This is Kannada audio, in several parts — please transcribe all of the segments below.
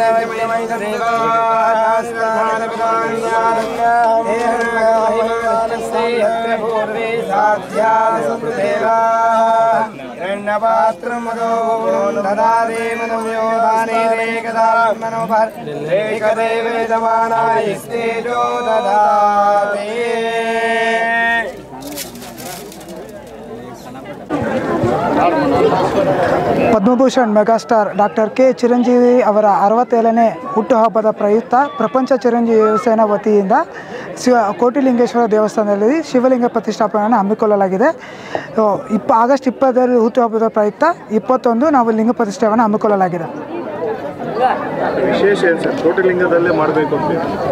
Padma Bhushan megastar doctor K Chiranjeevi ಅವರ ಅರವತ್ತೇಳನೇ ಹುಟ್ಟುಹಬ್ಬದ ಪ್ರಯುಕ್ತ ಪ್ರಪಂಚ ಚಿರಂಜೀವಿ ಸೇನಾ ವತಿಯಿಂದ ಶಿವ ಕೋಟಿಲಿಂಗೇಶ್ವರ ದೇವಸ್ಥಾನದಲ್ಲಿ ಶಿವಲಿಂಗ ಪ್ರತಿಷ್ಠಾಪನೆಯನ್ನು ಹಮ್ಮಿಕೊಳ್ಳಲಾಗಿದೆ ಸೊ, ಇಪ್ಪ ಆಗಸ್ಟ್ ಇಪ್ಪತ್ತರಲ್ಲಿ ಹುಟ್ಟುಹಬ್ಬದ ಪ್ರಯುಕ್ತ ಇಪ್ಪತ್ತೊಂದು ನಾವು ಲಿಂಗ ಪ್ರತಿಷ್ಠಾಪನೆ ಹಮ್ಮಿಕೊಳ್ಳಲಾಗಿದೆ ವಿಶೇಷ ಏನು ಸರ್ ಕೋಟಿಲಿಂಗದಲ್ಲೇ ಮಾಡಬೇಕು ಅಂತ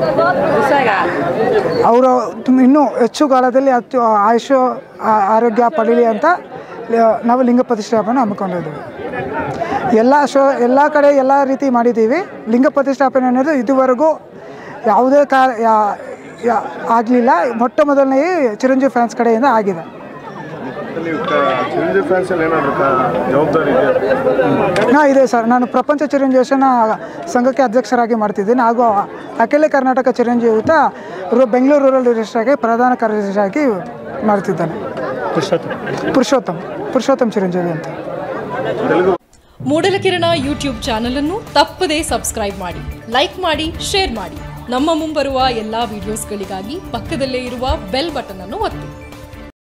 ಅವರು ಇನ್ನೂ ಹೆಚ್ಚು ಕಾಲದಲ್ಲಿ ಹತ್ತು ಆಯುಷು ಆ- ಆರೋಗ್ಯ ಪಡೀಲಿ ಅಂತ ಲ- ನಾವು ಲಿಂಗ ಪ್ರತಿಷ್ಠಾಪನೆ ಹಮ್ಮಿಕೊಂಡಿದ್ದೀವಿ ಎಲ್ಲ ಶೋ ಎಲ್ಲ ಕಡೆ ಎಲ್ಲ ರೀತಿ ಮಾಡಿದ್ದೀವಿ ಲಿಂಗ ಪ್ರತಿಷ್ಠಾಪನೆ ಅನ್ನೋದು ಇದುವರೆಗೂ ಯಾವುದೇ ಕಾಲ ಆಗಲಿಲ್ಲ ಮೊಟ್ಟ ಮೊದಲನೇ ಚಿರಂಜೀವಿ ಫ್ಯಾನ್ಸ್ ಕಡೆಯಿಂದ ಆಗಿದೆ ನೀವು ಚಿರಂಜೀವಿ ಫ್ಯಾನ್ಸ್ ಅಲ್ಲಿ ಏನಾದ್ರು ಕ- ಜವಾಬ್ದಾರಿ ಇದೆ ಹಾಂ ಇದೆ ಸರ್ ನಾನು ಪ್ರಪಂಚ ಚಿರಂಜೀವಿ ಯೋಜನಾ ಸಂಘಕ್ಕೆ ಅಧ್ಯಕ್ಷರಾಗಿ ಮಾಡ್ತಿದ್ದೀನಿ ಹಾಗೂ ಅಖಿಲ ಕರ್ನಾಟಕ ಚಿರಂಜೀವಿ ಯೂತ ರು- ಬೆಂಗಳೂರು ರೂರಲ್ ಡಿಸ್ಟ್ರಿಕ್ಟಾಗಿ ಪ್ರಧಾನ ಕಾರ್ಯದರ್ಶಿಯಾಗಿ ಮಾಡ್ತಿದ್ದಾನೆ ಪುರುಷೋತ್ತಮ್ ಪುರುಷೋತ್ತಮ್ ಚಿರಂಜೀವಿ ಅಂತ ತೆಲುಗು ಮೂಡಲಕಿರಣ ಯೂಟ್ಯೂಬ್ ಚಾನಲ್ ಅನ್ನು ತಪ್ಪದೇ ಸಬ್ಸ್ಕ್ರೈಬ್ ಮಾಡಿ ಲೈಕ್ ಮಾಡಿ ಶೇರ್ ಮಾಡಿ ನಮ್ಮ ಮುಂಬರುವ ಎಲ್ಲಾ ವಿಡಿಯೋಸ್ಗಳಿಗಾಗಿ ಪಕ್ಕದಲ್ಲೇ ಇರುವ ಬೆಲ್ ಬಟನ್ ಅನ್ನು ಒತ್ತಿ